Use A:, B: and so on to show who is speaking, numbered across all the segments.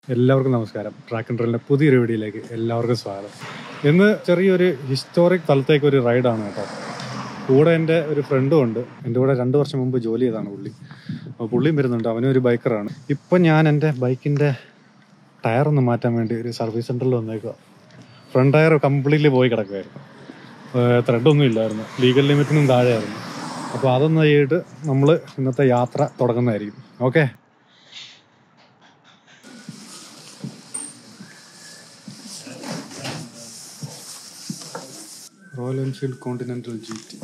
A: എല്ലാവർക്കും നമസ്കാരം track and റോളിൻ്റെ പുതിയൊരു വീഡിയോയിലേക്ക് എല്ലാവർക്കും സ്വാഗതം ഇന്ന് ചെറിയൊരു ഹിസ്റ്റോറിക് സ്ഥലത്തേക്ക് ഒരു റൈഡാണ് കേട്ടോ കൂടെ എൻ്റെ ഒരു ഫ്രണ്ടും ഉണ്ട് എൻ്റെ കൂടെ രണ്ട് വർഷം മുമ്പ് ജോലി ചെയ്താണ് പുള്ളി അപ്പോൾ പുള്ളിയും വരുന്നുണ്ട് അവനും ഒരു ബൈക്കറാണ് ഇപ്പം ഞാൻ എൻ്റെ ബൈക്കിൻ്റെ ടയർ ഒന്ന് മാറ്റാൻ വേണ്ടി ഒരു സർവീസ് സെൻറ്ററിൽ വന്നേക്കുക ഫ്രണ്ട് ടയർ കംപ്ലീറ്റ്ലി പോയി കിടക്കുമായിരുന്നു ത്രെഡൊന്നും ഇല്ലായിരുന്നു ലീഗൽ ലിമിറ്റിനും താഴെയായിരുന്നു അപ്പോൾ അതൊന്ന് ചെയ്തിട്ട് നമ്മൾ ഇന്നത്തെ യാത്ര തുടങ്ങുന്നതായിരിക്കും okay Royal Enfield Continental G T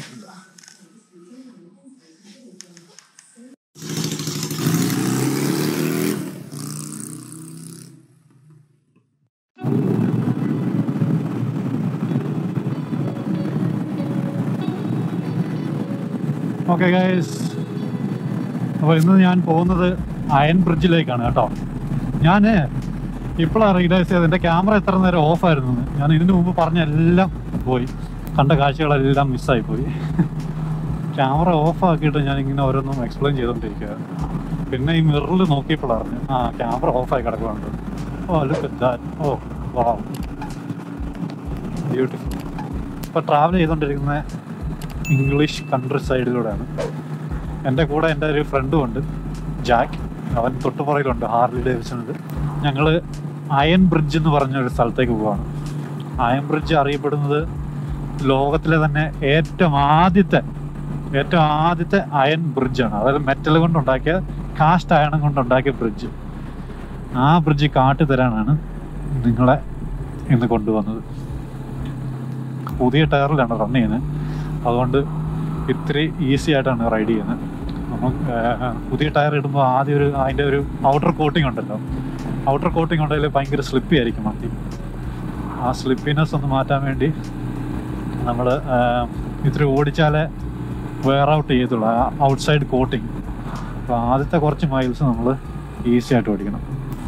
A: okay guys അപ്പോൾ ഇന്ന് ഞാൻ പോകുന്നത് അയൺ ബ്രിഡ്ജിലേക്കാണ് കേട്ടോ ഞാൻ ഇപ്പോഴാണ് റിയലൈസ് ചെയ്തത് എൻ്റെ ക്യാമറ എത്ര നേരം ഓഫായിരുന്നു ഞാൻ ഇതിനു മുമ്പ് പറഞ്ഞ എല്ലാം പോയി കണ്ട കാഴ്ചകളെല്ലാം മിസ്സായി പോയി ക്യാമറ ഓഫ് ആക്കിയിട്ട് ഞാൻ ഇങ്ങനെ ഓരോന്നും എക്സ്പ്ലെയിൻ ചെയ്തുകൊണ്ടിരിക്കുക പിന്നെ ഈ മിററിൽ നോക്കിയപ്പോഴാണ് ആ ക്യാമറ ഓഫായി കിടക്കുന്നുണ്ട് oh look at that oh wow beautiful ഇപ്പോൾ ട്രാവൽ ചെയ്തുകൊണ്ടിരിക്കുന്ന ഇംഗ്ലീഷ് കൺട്രി സൈഡിലൂടെയാണ് എൻ്റെ കൂടെ എൻ്റെ ഒരു ഫ്രണ്ടും ഉണ്ട് ജാക്ക് അവൻ തൊട്ടുപുറയിലുണ്ട് ഹാർലി ഡേവിസണിൽ ഞങ്ങൾ അയൺ ബ്രിഡ്ജ് എന്ന് പറഞ്ഞ ഒരു സ്ഥലത്തേക്ക് പോവാണ് അയൺ ബ്രിഡ്ജ് അറിയപ്പെടുന്നത് ലോകത്തിലെ തന്നെ ഏറ്റവും ആദ്യത്തെ ഏറ്റവും ആദ്യത്തെ അയൺ ബ്രിഡ്ജാണ് അതായത് മെറ്റൽ കൊണ്ടുണ്ടാക്കിയ കാസ്റ്റ് അയണം കൊണ്ടുണ്ടാക്കിയ ബ്രിഡ്ജ് ആ ബ്രിഡ്ജ് കാട്ടി തരാനാണ് നിങ്ങളെ ഇന്ന് കൊണ്ടുവന്നത് പുതിയ ടയറിലാണ് റൺ ചെയ്യുന്നത് അതുകൊണ്ട് ഇത്തിരി ഈസി ആയിട്ടാണ് റൈഡ് ചെയ്യുന്നത് നമുക്ക് പുതിയ ടയർ ഇടുമ്പോൾ ആദ്യം ഒരു അതിൻ്റെ ഒരു ഔട്ടർ കോട്ടിംഗ് ഉണ്ടല്ലോ ഔട്ടർ കോട്ടിംഗ് ഉണ്ടെങ്കിൽ ഭയങ്കര സ്ലിപ്പി ആയിരിക്കും വണ്ടി ആ സ്ലിപ്പിനെസ് ഒന്ന് മാറ്റാൻ വേണ്ടി നമ്മൾ ഇത്തിരി ഓടിച്ചാലേ വെയർ ഔട്ട് ചെയ്യത്തുള്ളൂ ആ ഔട്ട്സൈഡ് കോട്ടിങ് അപ്പോൾ ആദ്യത്തെ കുറച്ച് മൈൽസ് നമ്മൾ ഈസി ആയിട്ട് ഓടിക്കണം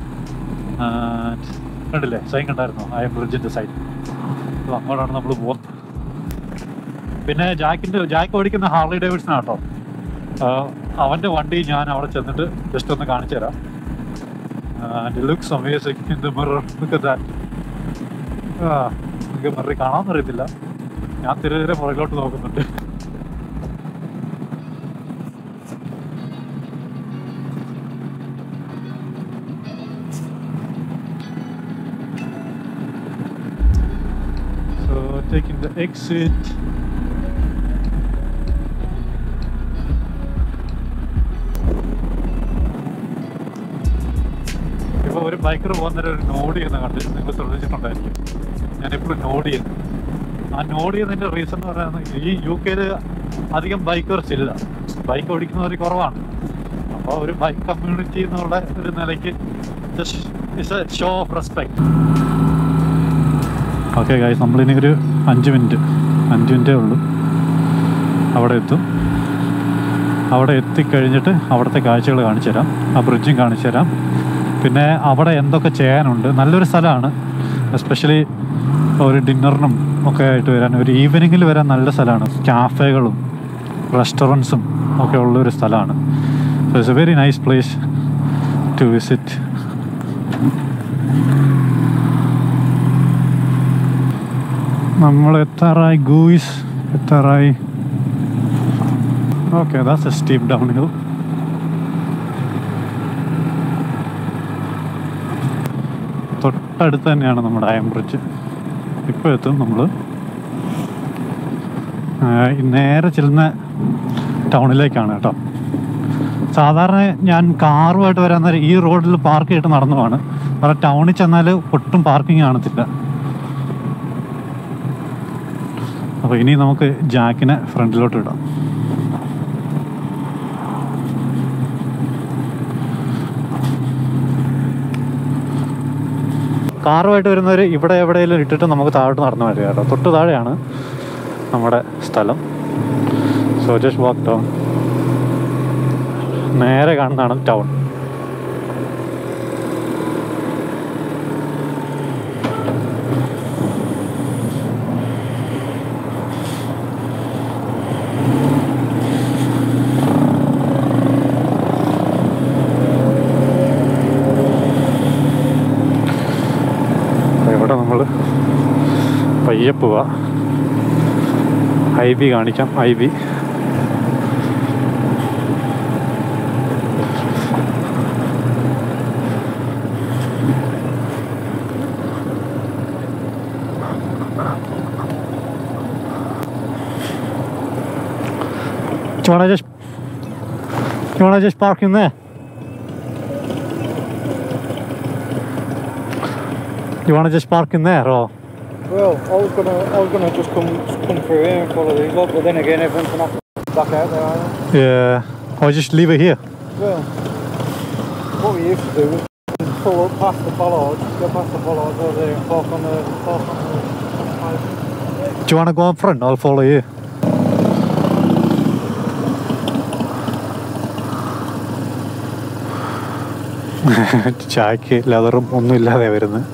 A: കണ്ടില്ലേ സൈൻ കണ്ടായിരുന്നോ ആ ബ്രിഡ്ജിൻ്റെ സൈഡ് അപ്പോൾ അങ്ങോട്ടാണ് നമ്മൾ പോകുന്നത് പിന്നെ ജാക്കിൻ്റെ ജാക്ക് ഓടിക്കുന്ന ഹാർലി ഡേവിഡ്സൺ കേട്ടോ അവൻ്റെ വണ്ടി ഞാൻ അവിടെ ചെന്നിട്ട് ജസ്റ്റ് ഒന്ന് കാണിച്ചു തരാം looks amazing in the mirror look that നിങ്ങൾക്ക് മിററിൽ കാണാമെന്നറിയത്തില്ല ഞാൻ തിരുതിരെ പുറകിലോട്ട് നോക്കുന്നുണ്ട് So taking the exit. ഇപ്പൊ ഒരു ബൈക്കർ പോകുന്നൊരു ഒരു നോഡ് ചെയ്യുന്ന കണ്ട് നിങ്ങൾ ശ്രദ്ധിച്ചിട്ടുണ്ടായിരിക്കും ഞാൻ എപ്പോഴും നോഡ് ചെയ്യുന്നു ആ നോഡ് ചെയ്യുന്നതിന്റെ റീസൺ എന്ന് പറയുന്നത് ഈ യു കെയിൽ അധികം ബൈക്കേഴ്സ് ഇല്ല ബൈക്ക് ഓടിക്കുന്നവർ കുറവാണ് അപ്പോൾ ഒരു ബൈക്ക് കമ്മ്യൂണിറ്റി എന്നുള്ള ഒരു നിലയ്ക്ക് just it's a show of respect okay guys നമ്മളിനി ഒരു അഞ്ച് മിനിറ്റ് അഞ്ച് മിനിറ്റേ ഉള്ളൂ അവിടെ എത്തും അവിടെ എത്തിക്കഴിഞ്ഞിട്ട് അവിടുത്തെ കാഴ്ചകൾ കാണിച്ചു തരാം ആ ബ്രിഡ്ജും കാണിച്ചു തരാം പിന്നെ അവിടെ എന്തൊക്കെ ചെയ്യാനുണ്ട് നല്ലൊരു സ്ഥലമാണ് എസ്പെഷ്യലി ഒരു ഡിന്നറിനും ഒക്കെ ആയിട്ട് വരാൻ ഒരു ഈവനിങ്ങിൽ വരാൻ നല്ല സ്ഥലമാണ് കാഫേകളും റെസ്റ്റോറൻറ്റ്സും ഒക്കെ ഉള്ളൊരു സ്ഥലമാണ് so it's a very nice place to visit നമ്മൾ എത്താറായി ഗൂയിസ് എത്താറായി okay that's a steep downhill തൊട്ടടുത്ത് തന്നെയാണ് നമ്മുടെ അയം ബ്രിഡ്ജ് ഇപ്പോൾ എത്തും നമ്മൾ നേരെ ചെല്ലുന്ന ടൗണിലേക്കാണ് കേട്ടോ സാധാരണ ഞാൻ കാറുമായിട്ട് വരാൻ നേരം ഈ റോഡിൽ പാർക്ക് ചെയ്തിട്ട് നടന്നു പോവാണ് അവിടെ ടൗണിൽ ചെന്നാൽ ഒട്ടും പാർക്കിംഗ് കാണത്തില്ല അപ്പോൾ ഇനി നമുക്ക് ജാക്കിനെ ഫ്രണ്ടിലോട്ട് ഇടാം കാറുമായിട്ട് വരുന്നവർ ഇവിടെ എവിടെയെങ്കിലും ഇട്ടിട്ട് നമുക്ക് താഴോട്ട് നടന്നു വരിക കേട്ടോ തൊട്ട് താഴെയാണ് നമ്മുടെ സ്ഥലം സോ ജസ്റ്റ് വാക്ക് ഡൗൺ നേരെ കാണുന്നതാണ് ടൗൺ ഇതിലൂടെ നമ്മൾ പയ്യെ പോവാ ഐ ബി കാണിക്കാം I B Do you want to just do you want to just park in there? You want to just park in there or
B: Well, I was gonna, I was gonna just come, just come through here and follow these lot, but then again, everyone's gonna have to back out there, aren't
A: yeah, or just leave it here?
B: they? Well, what we used to do was pull up past the bollards, go past the bollards over there and park on the, park on the, on the
A: Do you want to go in front? I'll follow you. ചായക്ക് ലെതറും ഒന്നും ഇല്ലാതെ വരുന്നത്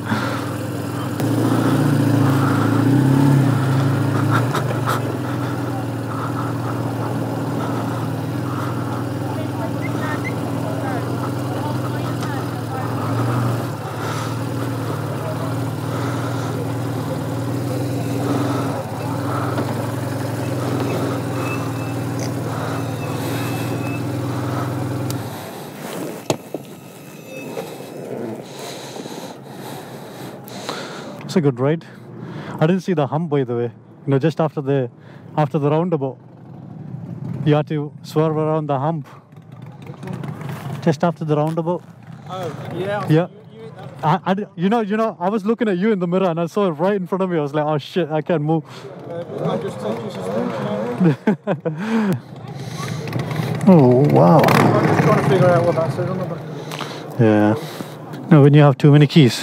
A: It's a good ride. I didn't see the hump by the way. You know, just after the after the roundabout, you had to swerve around the hump. Just after the roundabout.
B: Oh, yeah.
A: Yeah. I, I di- you know, you know, I was looking at you in the mirror and I saw it right in front of me. I was like, oh shit, I can't move.
B: I just take your suspension out.
A: Oh wow.
B: I'm just trying to figure out what that says on the back.
A: Yeah. No, when you have too many keys.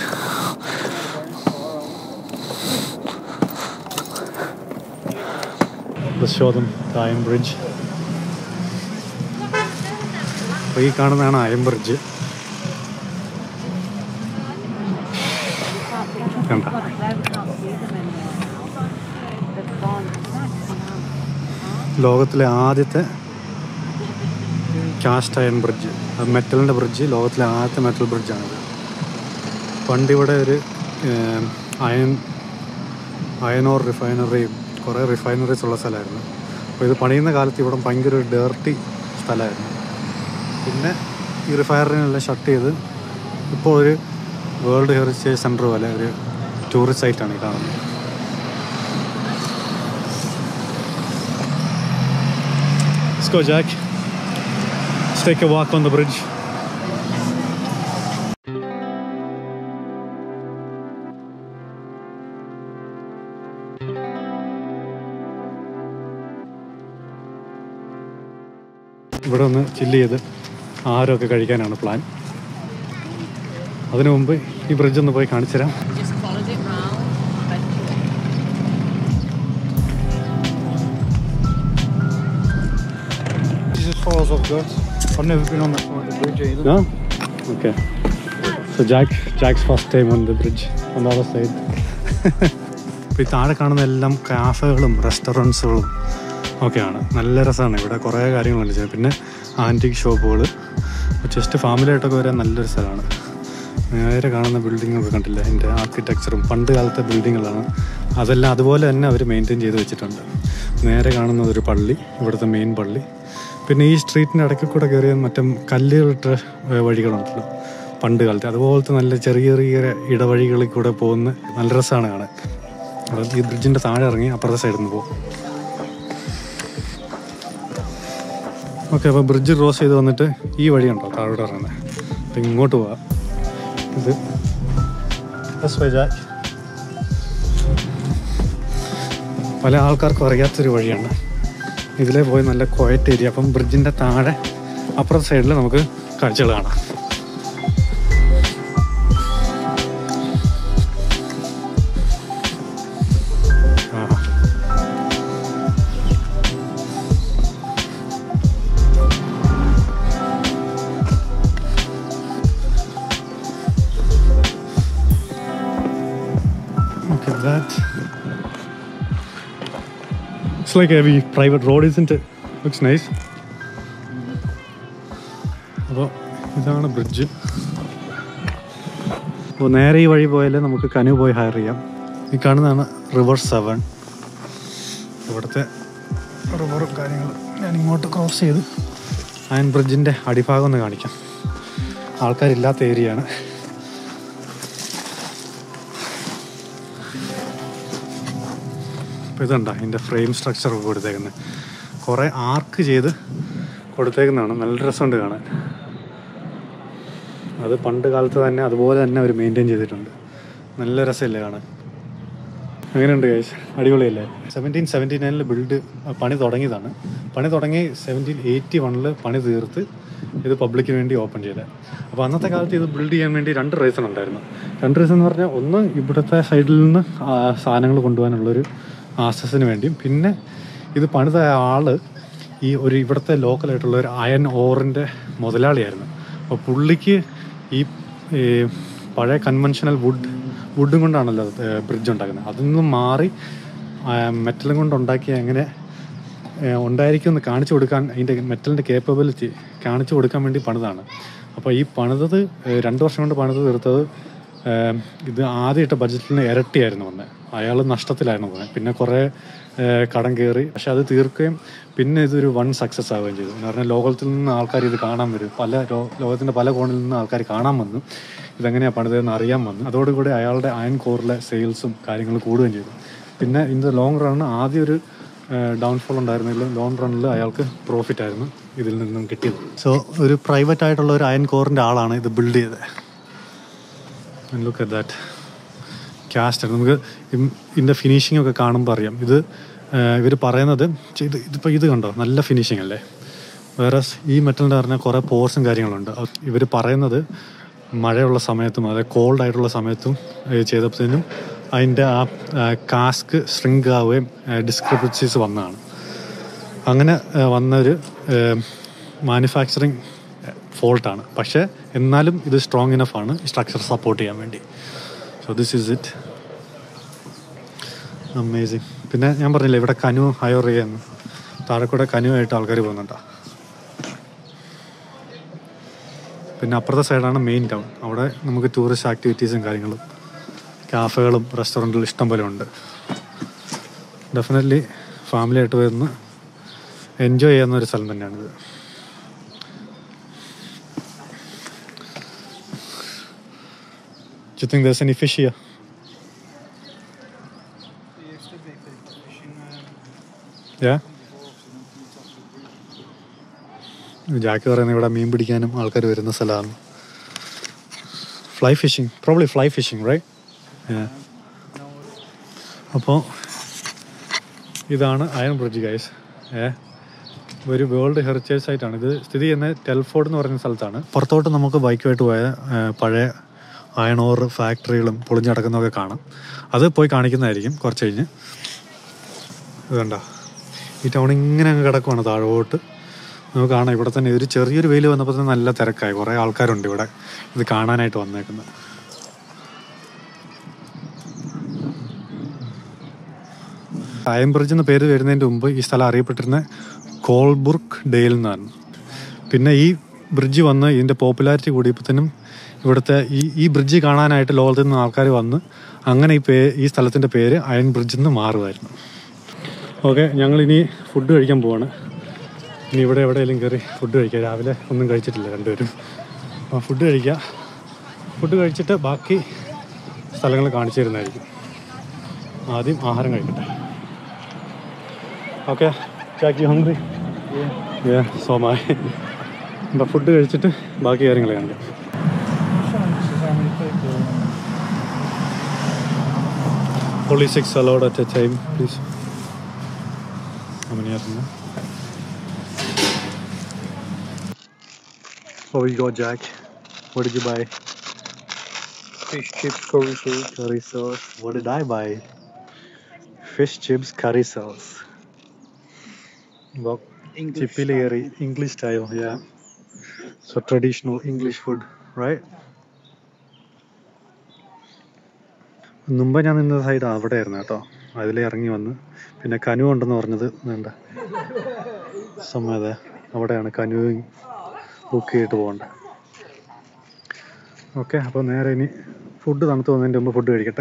A: Let's show them the Iron Bridge. അപ്പോൾ ഈ കാണുന്നതാണ് അയം bridge കണ്ട ലോകത്തിലെ ആദ്യത്തെ cast iron bridge അത് മെറ്റലിൻ്റെ bridge ലോകത്തിലെ ആദ്യത്തെ മെറ്റൽ ബ്രിഡ്ജാണിത് പണ്ട് ഇവിടെ ഒരു ഏം, അയൺ അയനോർ റിഫൈനറിയും കുറേ റിഫൈനറീസ് ഉള്ള സ്ഥലമായിരുന്നു അപ്പോൾ ഇത് പണിയുന്ന കാലത്ത് ഇവിടെ ഭയങ്കര ഒരു ഡേർട്ടി സ്ഥലമായിരുന്നു പിന്നെ ഈ റിഫൈനറിനെല്ലാം ഷട്ട് ചെയ്ത് ഇപ്പോൾ ഒരു വേൾഡ് ഹെറിറ്റേജ് സെൻറ്റർ പോലെ ഒരു ടൂറിസ്റ്റ് സൈറ്റാണ് ഈ കാണുന്നത് Let's go, Jack. Let's take a walk on the bridge. ഇവിടെ ഒന്ന് ചില്ല് ചെയ്ത് ആഹാരമൊക്കെ കഴിക്കാനാണ് പ്ലാൻ അതിനു മുമ്പ് ഈ ബ്രിഡ്ജ് ഒന്ന് പോയി കാണിച്ചു തരാം
C: Just followed it round. But
B: This is as far as I've got. I've never been on that side of the bridge either.
A: No? Okay. So Jack, Jack's first time on the bridge on the other side. ഇപ്പോൾ ഈ താഴെ കാണുന്ന എല്ലാം കാഫകളും റെസ്റ്റോറൻറ്റ്സുകളും ഒക്കെയാണ് നല്ല രസമാണ് ഇവിടെ കുറേ കാര്യങ്ങളുണ്ട് ചെയ്യുന്നത് പിന്നെ ആൻറ്റിക് ഷോപ്പുകൾ ജസ്റ്റ് ഫാമിലിയായിട്ടൊക്കെ വരാൻ നല്ലൊരു സ്ഥലമാണ് നേരെ കാണുന്ന ബിൽഡിങ്ങൊക്കെ കണ്ടില്ല അതിൻ്റെ ആർക്കിടെക്ചറും പണ്ട് കാലത്തെ ബിൽഡിങ്ങുകളാണ് അതെല്ലാം അതുപോലെ തന്നെ അവർ മെയിൻറ്റെയിൻ ചെയ്ത് വെച്ചിട്ടുണ്ട് നേരെ കാണുന്നത് ഒരു പള്ളി ഇവിടുത്തെ മെയിൻ പള്ളി പിന്നെ ഈ സ്ട്രീറ്റിൻ്റെ ഇടയ്ക്ക് കൂടെ കയറിയ മറ്റേ കല്ലുകളിട്ട ഏർ വഴികളുണ്ടല്ലോ പണ്ട് കാലത്ത് അതുപോലത്തെ നല്ല ചെറിയ ചെറിയ ഇടവഴികളിൽ കൂടെ പോകുന്ന നല്ല രസമാണ് കാണാൻ അപ്പോൾ ഈ ബ്രിഡ്ജിൻ്റെ താഴെ ഇറങ്ങി അപ്പുറത്തെ സൈഡിൽ നിന്ന് പോകും ഓക്കെ അപ്പോൾ ബ്രിഡ്ജ് ക്രോസ് ചെയ്ത് വന്നിട്ട് ഈ വഴിയുണ്ടോ താഴോട്ട് ഇറങ്ങുന്നത് അപ്പോൾ ഇങ്ങോട്ട് പോവാം ഇത് This way, Jack. പല ആൾക്കാർക്കും അറിയാത്തൊരു വഴിയാണ് ഇതിലേ പോയി നല്ല ക്വയറ്റ് ഏരിയ അപ്പം ബ്രിഡ്ജിൻ്റെ താഴെ അപ്പുറത്തെ സൈഡിൽ നമുക്ക് കാഴ്ചകൾ കാണാം ആ. Look at that. It's like a wee private road, isn't it? Looks nice. അപ്പോൾ ഇതാണ് ബ്രിഡ്ജ് അപ്പോൾ നേരെ ഈ വഴി പോയാൽ നമുക്ക് കനു പോയി ഹയർ ചെയ്യാം ഈ കാണുന്നതാണ് റിവർ സെവൻ ഇവിടുത്തെ റിവറും കാര്യങ്ങളും ഞാൻ ഇങ്ങോട്ട് ക്രോസ് ചെയ്ത് അയൺ ബ്രിഡ്ജിൻ്റെ അടിഭാഗം ഒന്ന് കാണിക്കാം ആൾക്കാരില്ലാത്ത ഏരിയയാണ് അപ്പോൾ ഇതുണ്ട ഇതിൻ്റെ ഫ്രെയിം സ്ട്രക്ചർ ഒക്കെ കൊടുത്തേക്കുന്നത് കുറേ ആർക്ക് ചെയ്ത് കൊടുത്തേക്കുന്നതാണ് നല്ല രസമുണ്ട് കാണാൻ അത് പണ്ട് കാലത്ത് തന്നെ അതുപോലെ തന്നെ അവർ മെയിൻറ്റെയിൻ ചെയ്തിട്ടുണ്ട് നല്ല രസമില്ലേ കാണാൻ എങ്ങനെയുണ്ട് ഗൈസ് അടിപൊളിയല്ലേ സെവൻറ്റീൻ സെവൻറ്റി നയനിൽ ബിൽഡ് പണി തുടങ്ങിയതാണ് പണി തുടങ്ങി സെവൻറ്റീൻ എയ്റ്റി വണ്ണിൽ പണി തീർത്ത് ഇത് പബ്ലിക്കിന് വേണ്ടി ഓപ്പൺ ചെയ്തത് അപ്പോൾ അന്നത്തെ കാലത്ത് ഇത് ബിൽഡ് ചെയ്യാൻ വേണ്ടി രണ്ട് റീസൺ ഉണ്ടായിരുന്നു രണ്ട് റീസൺ എന്ന് പറഞ്ഞാൽ ഒന്ന് ഇവിടുത്തെ സൈഡിൽ നിന്ന് ആ സാധനങ്ങൾ കൊണ്ടുപോകാനുള്ളൊരു ആക്സസിന് വേണ്ടിയും പിന്നെ ഇത് പണിത ആള് ഈ ഒരു ഇവിടുത്തെ ലോക്കലായിട്ടുള്ള ഒരു അയൺ ഓറിൻ്റെ മുതലാളിയായിരുന്നു അപ്പോൾ പുള്ളിക്ക് ഈ ഈ പഴയ കൺവെൻഷണൽ വുഡ് വുഡും കൊണ്ടാണല്ലോ ബ്രിഡ്ജ് ഉണ്ടാക്കുന്നത് അതിൽ നിന്നും മാറി മെറ്റലും കൊണ്ട് ഉണ്ടാക്കിയ എങ്ങനെ ഏഹ്, ഉണ്ടായിരിക്കും എന്ന് കാണിച്ചു കൊടുക്കാൻ അതിൻ്റെ മെറ്റലിൻ്റെ കേപ്പബിലിറ്റി കാണിച്ചു കൊടുക്കാൻ വേണ്ടി പണിതാണ് അപ്പോൾ ഈ പണിതത് ഏഹ്, രണ്ട് വർഷം കൊണ്ട് പണിത് തീർത്തത് ഏഹ്, ഇത് ആദ്യം ഇട്ട ബഡ്ജറ്റിൽ നിന്ന് ഇരട്ടിയായിരുന്നു വന്നത് അയാൾ നഷ്ടത്തിലായിരുന്നു പോകുന്നത് പിന്നെ കുറേ ഏഹ്, കടം കയറി പക്ഷെ അത് തീർക്കുകയും പിന്നെ ഇതൊരു വൺ സക്സസ് ആവുകയും ചെയ്തു എന്ന് പറഞ്ഞാൽ ലോകത്തിൽ നിന്ന് ആൾക്കാർ ഇത് കാണാൻ വരും പല ലോ- ലോകത്തിൻ്റെ പല കോണിൽ നിന്ന് ആൾക്കാർ കാണാൻ വന്നു ഇതെങ്ങനെയാണ് പണിതതെന്ന് അറിയാൻ വന്നു അതോടുകൂടി അയാളുടെ അയൺ കോറിലെ സെയിൽസും കാര്യങ്ങളും കൂടുകയും ചെയ്തു പിന്നെ ഇൻ ദ ലോങ് റൺ ആദ്യം ഒരു ഡൗൺഫോൾ ഉണ്ടായിരുന്നെങ്കിലും ലോങ് റണ്ണിൽ അയാൾക്ക് പ്രോഫിറ്റ് ആയിരുന്നു ഇതിൽ നിന്നും കിട്ടിയത് സോ ഒരു പ്രൈവറ്റ് ആയിട്ടുള്ള ഒരു അയൺ കോറിൻ്റെ ആളാണ് ഇത് ബിൽഡ് ചെയ്തത് ലുക്ക് അറ്റ് ദാറ്റ് കാസ്റ്റ് നമുക്ക് ഇം- ഇതിൻ്റെ ഫിനിഷിംഗ് ഒക്കെ കാണുമ്പോൾ അറിയാം ഇത് ഇവർ പറയുന്നത് ഇത് ഇതിപ്പോൾ ഇത് കണ്ടോ നല്ല ഫിനിഷിംഗ് അല്ലേ വേറെ ഈ മെറ്റലിൻ്റെ പറഞ്ഞാൽ കുറേ പോർസും കാര്യങ്ങളുണ്ട് ഇവർ പറയുന്നത് മഴയുള്ള സമയത്തും അതായത് കോൾഡ് ആയിട്ടുള്ള സമയത്തും ഏഹ് ചെയ്തപ്പോഴത്തേനും അതിൻ്റെ ആ കാസ്ക് സ്ട്രിങ്ക് ആവുകയും ഡിസ്ക്രിപ്റ്റീസ് വന്നതാണ് അങ്ങനെ ഏഹ് വന്നൊരു മാനുഫാക്ചറിങ് ഫോൾട്ടാണ് പക്ഷേ എന്നാലും ഇത് സ്ട്രോങ് ഇനഫ് ആണ് സ്ട്രക്ചർ സപ്പോർട്ട് ചെയ്യാൻ വേണ്ടി so this is it amazing പിന്നെ ഞാൻ പറഞ്ഞില്ലേ ഇവിടെ കനു ഹയർ ചെയ്യാന്ന് താഴെ കൂടെ കനു ആയിട്ട് ആൾക്കാർ പോകുന്നുണ്ടോ പിന്നെ അപ്പുറത്തെ സൈഡാണ് മെയിൻ ടൗൺ അവിടെ നമുക്ക് ടൂറിസ്റ്റ് ആക്ടിവിറ്റീസും കാര്യങ്ങളും കാഫകളും റെസ്റ്റോറൻറ്റുകളും ഇഷ്ടം പോലെ ഉണ്ട് ഡെഫിനറ്റ്ലി ഫാമിലി ആയിട്ട് വരുന്ന എൻജോയ് ചെയ്യുന്ന ഒരു സ്ഥലം തന്നെയാണിത് Do you think there's any fish here? Yeah? Jack പറയുന്നത് ഇവിടെ മീൻ പിടിക്കാനും ആൾക്കാർ വരുന്ന സ്ഥലമാണ് fly fishing probably fly fishing right അപ്പോൾ ഇതാണ് അയൺ ബ്രിഡ്ജ് ഗൈസ് ഏ ഒരു വേൾഡ് ഹെറിറ്റേജ് സൈറ്റാണ് ഇത് സ്ഥിതി ചെയ്യുന്നത് ടെൽഫോർഡ് എന്ന് പറയുന്ന സ്ഥലത്താണ് പുറത്തോട്ട് നമുക്ക് ബൈക്കുമായിട്ട് പോയ ഏ, പഴയ അയൺ ഓർ ഫാക്ടറികളും പൊളിഞ്ഞു കിടക്കുന്നതൊക്കെ കാണാം അത് പോയി കാണിക്കുന്നതായിരിക്കും കുറച്ച് കഴിഞ്ഞ് ഇത് കണ്ടോ ഈ ടൗൺ ഇങ്ങനെ അങ്ങ് കിടക്കുവാണ് താഴോട്ട് നമുക്ക് കാണാം ഇവിടെ തന്നെ ഒരു ചെറിയൊരു വെയിൽ വന്നപ്പോൾ തന്നെ നല്ല തിരക്കായി കുറേ ആൾക്കാരുണ്ട് ഇവിടെ ഇത് കാണാനായിട്ട് വന്നേക്കുന്നത് അയൺ ബ്രിഡ്ജ് എന്ന പേര് വരുന്നതിൻ്റെ മുമ്പ് ഈ സ്ഥലം അറിയപ്പെട്ടിരുന്ന കോൾബുർക്ക് ഡെയിൽ എന്നാണ് പിന്നെ ഈ ബ്രിഡ്ജ് വന്ന് ഇതിൻ്റെ പോപ്പുലാരിറ്റി കൂടിയപ്പോഴത്തേനും ഇവിടുത്തെ ഈ ഈ ബ്രിഡ്ജ് കാണാനായിട്ട് ലോകത്തിൽ നിന്ന് ആൾക്കാർ വന്ന് അങ്ങനെ ഈ പേ ഈ സ്ഥലത്തിൻ്റെ പേര് അയൺ ബ്രിഡ്ജ് എന്ന് മാറുമായിരുന്നു ഓക്കെ ഞങ്ങൾ ഇനി ഫുഡ് കഴിക്കാൻ പോവാണ് ഇനി ഇവിടെ എവിടെയെങ്കിലും കയറി ഫുഡ് കഴിക്കാം രാവിലെ ഒന്നും കഴിച്ചിട്ടില്ല രണ്ടുപേരും അപ്പോൾ ഫുഡ് കഴിക്കുക ഫുഡ് കഴിച്ചിട്ട് ബാക്കി സ്ഥലങ്ങൾ കാണിച്ചു തരുന്നതായിരിക്കും ആദ്യം ആഹാരം കഴിക്കട്ടെ ഓക്കെ ചാക്കി ഹംഗ്രി ഏ സോമായി അപ്പം ഫുഡ് കഴിച്ചിട്ട് ബാക്കി കാര്യങ്ങൾ കാണിക്കാം Only six allowed at a time, please. How many are there? What we got, Jack? What did you buy?
B: Fish chips, curry sauce.
A: Curry sauce. What did I buy? Fish chips, curry sauce. Well,
B: English
A: Chipili English style, yeah. So traditional English food, right? മുമ്പ് ഞാൻ നിന്ന side അവിടെയായിരുന്നു കേട്ടോ അതിൽ ഇറങ്ങി വന്ന് പിന്നെ കനു ഉണ്ടെന്ന് പറഞ്ഞത് വേണ്ട സമയത്ത് അവിടെയാണ് കനു ബുക്ക് ചെയ്തിട്ട് പോകേണ്ടത് ഓക്കെ അപ്പോൾ നേരെ ഇനി ഫുഡ് തണുത്ത് പോകുന്നതിൻ്റെ മുമ്പ് ഫുഡ് കഴിക്കട്ടെ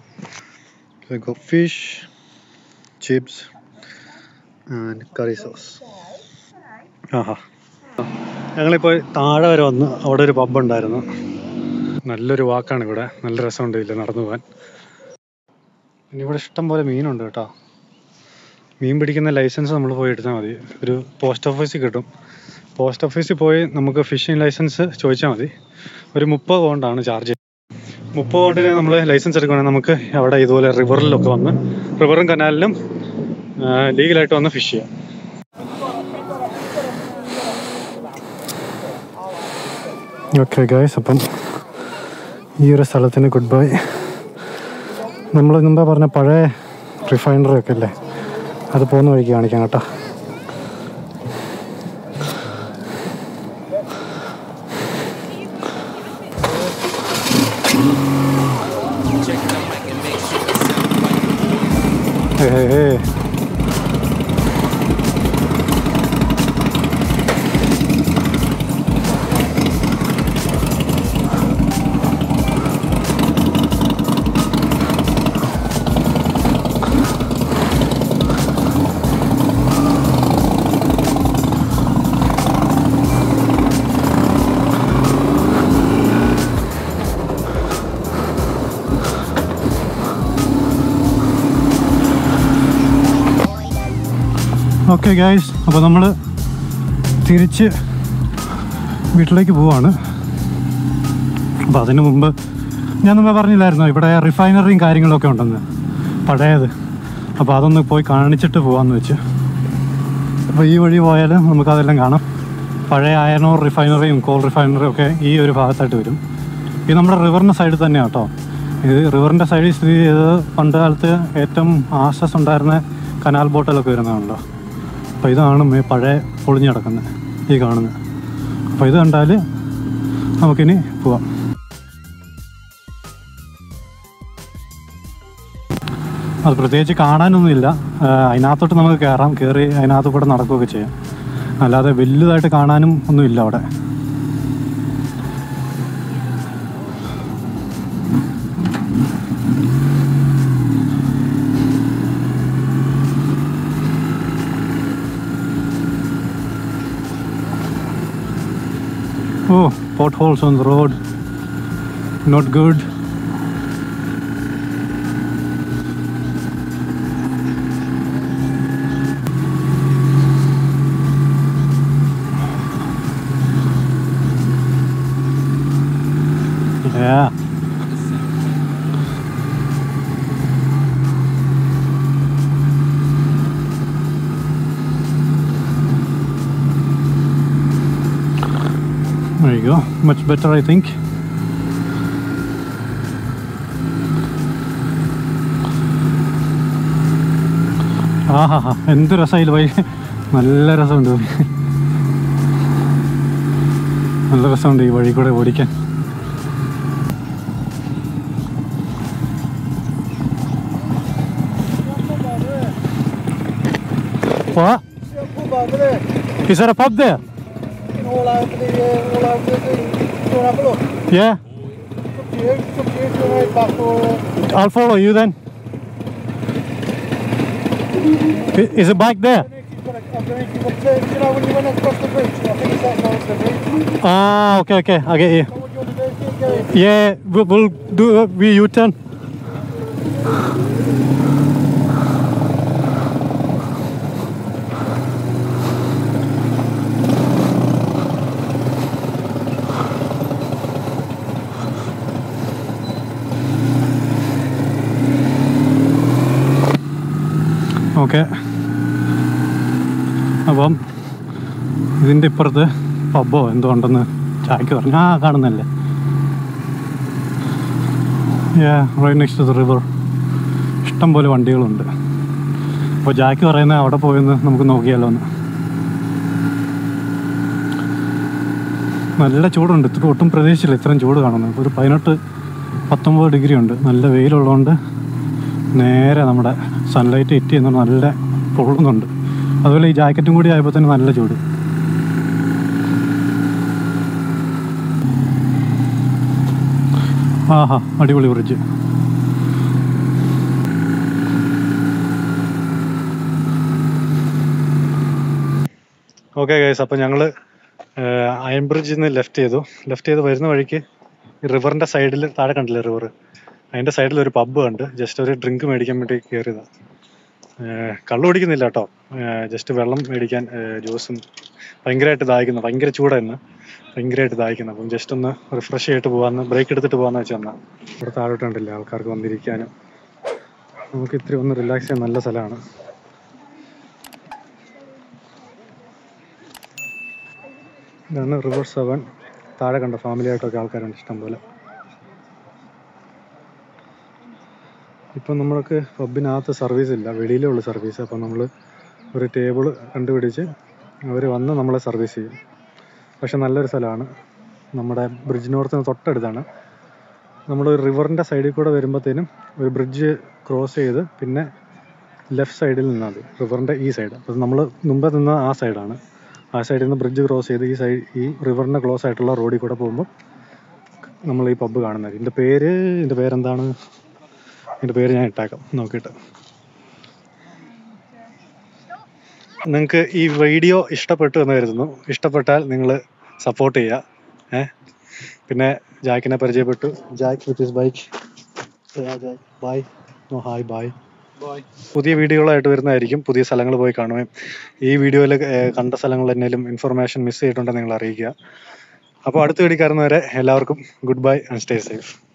A: fish chips and curry sauce ആഹാ ഞങ്ങളിപ്പോൾ താഴെ വരെ വന്ന് അവിടെ ഒരു പബ് ഉണ്ടായിരുന്നു നല്ലൊരു വാക്കാണ് ഇവിടെ നല്ല രസമുണ്ട് ഇതിൽ നടന്നു പോകാൻ ഇനി ഇവിടെ ഇഷ്ടം പോലെ മീനുണ്ട് കേട്ടോ മീൻ പിടിക്കുന്ന ലൈസൻസ് നമ്മൾ പോയി എടുത്താൽ മതി ഒരു പോസ്റ്റ് ഓഫീസിൽ കിട്ടും പോസ്റ്റ് ഓഫീസിൽ പോയി നമുക്ക് ഫിഷിംഗ് ലൈസൻസ് ചോദിച്ചാൽ മതി ഒരു മുപ്പത് പൗണ്ടാണ് ചാർജ് മുപ്പത് പൗണ്ടിന് നമ്മൾ ലൈസൻസ് എടുക്കുകയാണെങ്കിൽ നമുക്ക് അവിടെ ഇതുപോലെ റിവറിലൊക്കെ വന്ന് റിവറും കനാലിലും ലീഗലായിട്ട് വന്ന് ഫിഷ് ചെയ്യാം ഓക്കെ ഗൈസ് അപ്പം ഈ ഒരു സ്ഥലത്തിന് ഗുഡ് ബൈ നമ്മൾ മുമ്പേ പറഞ്ഞ പഴയ റിഫൈനറി ഒക്കെ അല്ലേ അത് പോകുന്ന വഴിക്ക് കാണിക്കാം കേട്ടോ Hey, hey, hey. Okay guys അപ്പോൾ നമ്മൾ തിരിച്ച് വീട്ടിലേക്ക് പോവാണ് അപ്പോൾ അതിന് മുമ്പ് ഞാൻ മുമ്പേ പറഞ്ഞില്ലായിരുന്നോ ഇവിടെ റിഫൈനറിയും കാര്യങ്ങളൊക്കെ ഉണ്ടെന്ന് പഴയത് അപ്പോൾ അതൊന്ന് പോയി കാണിച്ചിട്ട് പോകാമെന്ന് വെച്ച് അപ്പോൾ ഈ വഴി പോയാൽ നമുക്കതെല്ലാം കാണാം പഴയ അയനോർ റിഫൈനറിയും കോൾ റിഫൈനറിയും ഒക്കെ ഈ ഒരു ഭാഗത്തായിട്ട് വരും ഇത് നമ്മുടെ റിവറിൻ്റെ സൈഡിൽ തന്നെയാണ് കേട്ടോ ഇത് റിവറിൻ്റെ സൈഡിൽ സ്ഥിതി ചെയ്തത് പണ്ട് കാലത്ത് ഏറ്റവും ആശസ് ഉണ്ടായിരുന്ന കനാൽ ബോട്ടിലൊക്കെ വരുന്നതാണല്ലോ അപ്പോൾ ഇതാണ് മേ- പഴയ പൊളിഞ്ഞ് കിടക്കുന്നത് ഈ കാണുന്നത് അപ്പോൾ ഇത് കണ്ടാൽ നമുക്കിനി പോവാം അത് പ്രത്യേകിച്ച് കാണാനൊന്നുമില്ല ആ, അതിനകത്തോട്ട് നമുക്ക് കയറാം കയറി അതിനകത്ത് കൂടെ നടക്കുകയൊക്കെ ചെയ്യാം അല്ലാതെ വലുതായിട്ട് കാണാനും ഒന്നുമില്ല അവിടെ Oh, potholes on the road. Not good. Yeah. There you go. Much better, I think. ആഹാ എന്ത് രസമായില്ല പോയി നല്ല രസമുണ്ട് നല്ല രസമുണ്ട് ഈ വഴി കൂടെ ഓടിക്കാൻ What?
B: See that pub over there?
A: Is there a pub there?
B: All over the, uh, all over the thing. Do you want to have a look?
A: Yeah,
B: It's up to you. It's up to you if you want to head back or... Uh,
A: I'll follow you then. I- Is it back there?
B: underneath you've got a, underneath you've got a turn. You know when you went across the bridge? I think it's that close to the bridge.
A: Ah, okay, okay, I get you.
B: So what do you want to do? Keep going.
A: Yeah, we'll, we'll do a we U-turn. Okay അപ്പം ഇതിൻ്റെ ഇപ്പുറത്ത് പബ്ബോ എന്തോ ഉണ്ടെന്ന് ചായക്ക് പറഞ്ഞു ആ കാണുന്നല്ലേ yeah right next to the river ഇഷ്ടം പോലെ വണ്ടികളുണ്ട് അപ്പോൾ ജാക്ക് പറയുന്നത് അവിടെ പോയെന്ന് നമുക്ക് നോക്കിയാലോ എന്ന് നല്ല ചൂടുണ്ട് ഇത്ര ഒട്ടും പ്രതീക്ഷിച്ചില്ല ഇത്രയും ചൂട് കാണുന്നത് ഒരു പതിനെട്ട് പത്തൊമ്പത് ഡിഗ്രി ഉണ്ട് നല്ല വെയിലുള്ളതുകൊണ്ട് നേരെ നമ്മുടെ സൺലൈറ്റ് ഹിറ്റ് ചെയ്യുന്നത് നല്ല പൊള്ളുന്നുണ്ട് അതുപോലെ ഈ ജാക്കറ്റും കൂടി ആയപ്പോൾ തന്നെ നല്ല ചൂട് ആഹാ അടിപൊളി ബ്രിഡ്ജ് ഓക്കെ ഗൈസ് അപ്പോൾ ഞങ്ങൾ അയൺ ബ്രിഡ്ജിൽ നിന്ന് ലെഫ്റ്റ് ചെയ്തു ലെഫ്റ്റ് ചെയ്ത് വരുന്ന വഴിക്ക് റിവറിൻ്റെ സൈഡിൽ താഴെ കണ്ടില്ലേ റിവർ അതിൻ്റെ സൈഡിൽ ഒരു പബ്ബ് കണ്ട് ജസ്റ്റ് ഒരു ഡ്രിങ്ക് മേടിക്കാൻ വേണ്ടി കയറിയതാണ് കള്ളു കുടിക്കുന്നില്ല കേട്ടോ ജസ്റ്റ് വെള്ളം മേടിക്കാൻ ജ്യൂസും ഭയങ്കരമായിട്ട് ദാഹിക്കുന്നു ഭയങ്കര ചൂടായിരുന്നു ഭയങ്കരമായിട്ട് ദാഹിക്കുന്നു അപ്പം ജസ്റ്റ് ഒന്ന് റിഫ്രഷ് ചെയ്തിട്ട് പോകാമെന്ന് ബ്രേക്ക് എടുത്തിട്ട് പോകാമെന്ന് വെച്ചാൽ എന്നാൽ ഇവിടെ താഴോട്ട് കണ്ടില്ലേ ആൾക്കാർക്ക് വന്നിരിക്കാനും നമുക്ക് ഇത്തിരി ഒന്ന് റിലാക്സ് ചെയ്യാൻ നല്ല സ്ഥലമാണ് ഇതാണ് റിവർ സെവൻ താഴെ കണ്ട ഫാമിലി ആയിട്ടൊക്കെ ആൾക്കാരുണ്ട് ഇഷ്ടം പോലെ ഇപ്പം നമ്മൾക്ക് പബ്ബിനകത്ത് സർവീസ് ഇല്ല വെളിയിലേ ഉള്ളൂ സർവീസ് അപ്പം നമ്മൾ ഒരു ടേബിൾ കണ്ടുപിടിച്ച് അവർ വന്ന് നമ്മളെ സർവീസ് ചെയ്യും പക്ഷെ നല്ലൊരു സ്ഥലമാണ് നമ്മുടെ ബ്രിഡ്ജിനോർത്തിന് തൊട്ടടുത്താണ് നമ്മൾ റിവറിൻ്റെ സൈഡിൽ കൂടെ വരുമ്പോഴത്തേനും ഒരു ബ്രിഡ്ജ് ക്രോസ് ചെയ്ത് പിന്നെ ലെഫ്റ്റ് സൈഡിൽ നിന്നാൽ മതി റിവറിൻ്റെ ഈ സൈഡ് അപ്പം നമ്മൾ മുമ്പേ നിന്ന ആ സൈഡാണ് ആ സൈഡിൽ നിന്ന് ബ്രിഡ്ജ് ക്രോസ് ചെയ്ത് ഈ സൈഡ് ഈ റിവറിൻ്റെ ക്ലോസ് ആയിട്ടുള്ള റോഡിൽ കൂടെ പോകുമ്പോൾ നമ്മൾ ഈ പബ്ബ് കാണുന്നത് ഇതിൻ്റെ പേര് ഇതിൻ്റെ പേരെന്താണ് ഇതിൻ്റെ പേര് ഞാൻ ഇട്ടേക്കാം നോക്കിയിട്ട് നിങ്ങൾക്ക് ഈ വീഡിയോ ഇഷ്ടപ്പെട്ടു എന്ന് കരുതുന്നു ഇഷ്ടപ്പെട്ടാൽ നിങ്ങൾ സപ്പോർട്ട് ചെയ്യുക ഏ പിന്നെ ജാക്കിനെ പരിചയപ്പെട്ടു Jack with his bike bye no hi bye പുതിയ വീഡിയോകളായിട്ട് വരുന്നതായിരിക്കും പുതിയ സ്ഥലങ്ങൾ പോയി കാണുകയും ഈ വീഡിയോയിൽ കണ്ട സ്ഥലങ്ങൾ എന്തെങ്കിലും ഇൻഫർമേഷൻ മിസ് ചെയ്തിട്ടുണ്ടെങ്കിൽ നിങ്ങൾ അറിയിക്കുക അപ്പോൾ അടുത്ത വീഡിയോ കാണുന്നവരെ എല്ലാവർക്കും good bye and stay safe